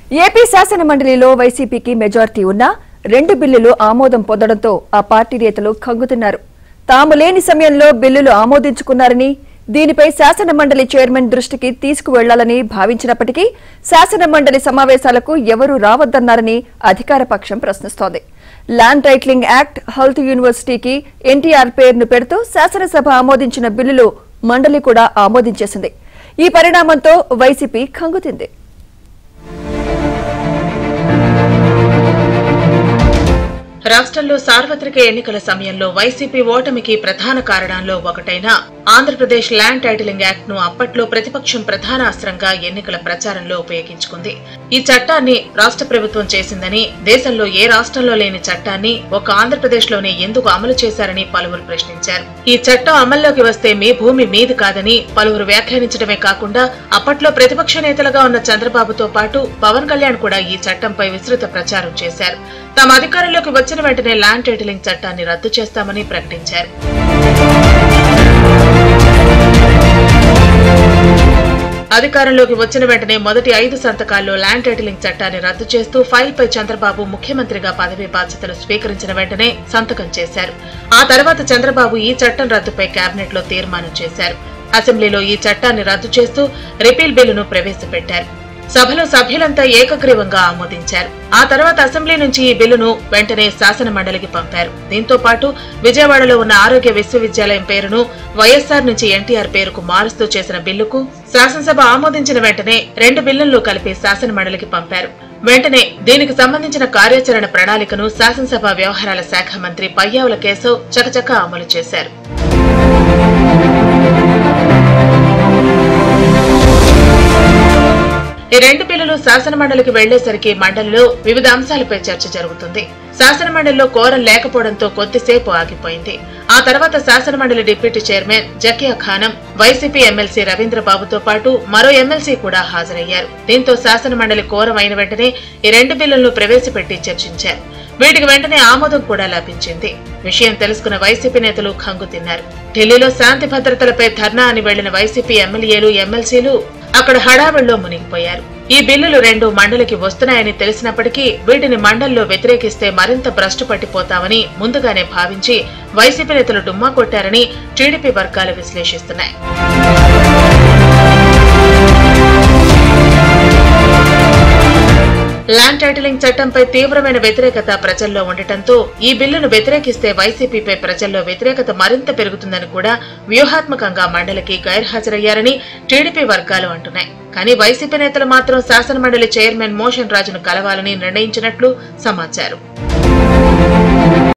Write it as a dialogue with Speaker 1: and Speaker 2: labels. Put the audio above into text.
Speaker 1: AP శాసన మండలిలో వైసీపీకి మెజార్టీ ఉన్నా రెండు బిల్లులు ఆమోదం పొందడంతో ఆ పార్టీ నేతలు ఖంగుతున్నారు తాము లేని సమయంలో బిల్లులు ఆమోదించుకున్నారని దీనిపై శాసన మండలి చైర్మన్ దృష్టికి తీసుకువెళ్లాలని భావించినప్పటికీ శాసన మండలి సమావేశాలకు ఎవరూ రావద్దన్నారని అధికార పక్షం ప్రశ్నిస్తోంది ల్యాండ్ టైటిలింగ్ యాక్ట్ హెల్త్ యూనివర్సిటీకి ఎన్టీఆర్ పేరును పెడుతూ శాసనసభ ఆమోదించిన బిల్లులు మండలి కూడా ఆమోదించేసింది ఈ పరిణామంతో వైసీపీ ఖంగుతింది
Speaker 2: రాష్ట్రంలో సార్వత్రిక ఎన్నికల సమయంలో వైసీపీ ఓటమికి ప్రధాన కారణాల్లో ఒకటైన ఆంధ్రప్రదేశ్ ల్యాండ్ టైటిలింగ్ యాక్ట్ ను అప్పట్లో ప్రతిపక్షం ప్రధాన అస్త్రంగా ఎన్నికల ప్రచారంలో ఉపయోగించుకుంది ఈ చట్టాన్ని రాష్ట్ర ప్రభుత్వం చేసిందని దేశంలో ఏ రాష్ట్రంలో లేని చట్టాన్ని ఒక ఆంధ్రప్రదేశ్ లోనే ఎందుకు అమలు చేశారని పలువురు ప్రశ్నించారు ఈ చట్టం అమల్లోకి వస్తే మీ భూమి మీది కాదని పలువురు వ్యాఖ్యానించడమే కాకుండా అప్పట్లో ప్రతిపక్ష నేతలుగా ఉన్న చంద్రబాబుతో పాటు పవన్ కళ్యాణ్ కూడా ఈ చట్టంపై విస్తృత ప్రచారం చేశారు తమ అధికారంలోకి వచ్చిన వెంటనే ల్యాండ్ టైటిలింగ్ చట్టాన్ని రద్దు చేస్తామని ప్రకటించారు అధికారంలోకి వచ్చిన వెంటనే మొదటి ఐదు సంతకాల్లో ల్యాండ్ టైటిలింగ్ చట్టాన్ని రద్దు చేస్తూ ఫైల్ పై చంద్రబాబు ముఖ్యమంత్రిగా పదవి బాధ్యతలు స్వీకరించిన వెంటనే సంతకం చేశారు ఆ తర్వాత చంద్రబాబు ఈ చట్టం రద్దుపై కేబినెట్ లో తీర్మానం చేశారు అసెంబ్లీలో ఈ చట్టాన్ని రద్దు చేస్తూ రిపీల్ బిల్లును ప్రవేశపెట్టారు సభలో సభ్యులంతా ఏకగ్రీవంగా ఆమోదించారు ఆ తర్వాత అసెంబ్లీ నుంచి ఈ బిల్లును వెంటనే శాసన మండలికి పంపారు దీంతో పాటు విజయవాడలో ఉన్న ఆరోగ్య విశ్వవిద్యాలయం పేరును వైఎస్ఆర్ నుంచి ఎన్టీఆర్ పేరుకు మారుస్తూ చేసిన బిల్లుకు శాసనసభ ఆమోదించిన వెంటనే రెండు బిల్లులను కలిపి శాసన మండలికి పంపారు వెంటనే దీనికి సంబంధించిన కార్యాచరణ ప్రణాళికను శాసనసభ వ్యవహారాల శాఖ మంత్రి పయ్యావుల కేశవ్ చకచకా అమలు చేశారు ఈ రెండు బిల్లులు శాసన మండలికి వెళ్లేసరికి మండలిలో వివిధ అంశాలపై చర్చ జరుగుతుంది శాసన మండలిలో కోరం లేకపోవడంతో కొద్దిసేపు ఆగిపోయింది ఆ తర్వాత శాసన మండలి deputy chairman Zakia Khanam YCP MLC రవీంద్రబాబుతో పాటు మరో ఎమ్మెల్సీ కూడా హాజరయ్యారు దీంతో శాసన మండలి కోరం అయిన వెంటనే ఈ రెండు బిల్లులను ప్రవేశపెట్టి చర్చించారు వీటికి వెంటనే ఆమోదం కూడా లభించింది విషయం తెలుసుకున్న వైసీపీ నేతలు ఖంగు తిన్నారు ఢిల్లీలో శాంతి భద్రతలపై ధర్నా అని వెళ్లిన వైసీపీ ఎమ్మెల్యేలు ఎమ్మెల్సీలు అక్కడ హడావిడిలో మునిగిపోయారు ఈ బిల్లులు రెండు మండలికి వస్తున్నాయని తెలిసినప్పటికీ వీటిని మండలిలో వ్యతిరేకిస్తే మరింత భ్రష్టు పట్టిపోతామని ముందుగానే భావించి వైసీపీ నేతలు డుమ్మా కొట్టారని టీడీపీ వర్గాలు విశ్లేషిస్తున్నాయి ల్యాండ్ టైటిలింగ్ చట్టంపై తీవ్రమైన వ్యతిరేకత ప్రజల్లో ఉండటంతో ఈ బిల్లును వ్యతిరేకిస్తే వైసీపీపై ప్రజల్లో వ్యతిరేకత మరింత పెరుగుతుందని కూడా వ్యూహాత్మకంగా మండలికి గైర్హాజరయ్యారని టీడీపీ వర్గాలు అంటున్నాయి కానీ వైసీపీ నేతలు మాత్రం శాసనమండలి చైర్మన్ మోషన్ రాజును కలవాలని నిర్ణయించినట్లు సమాచారం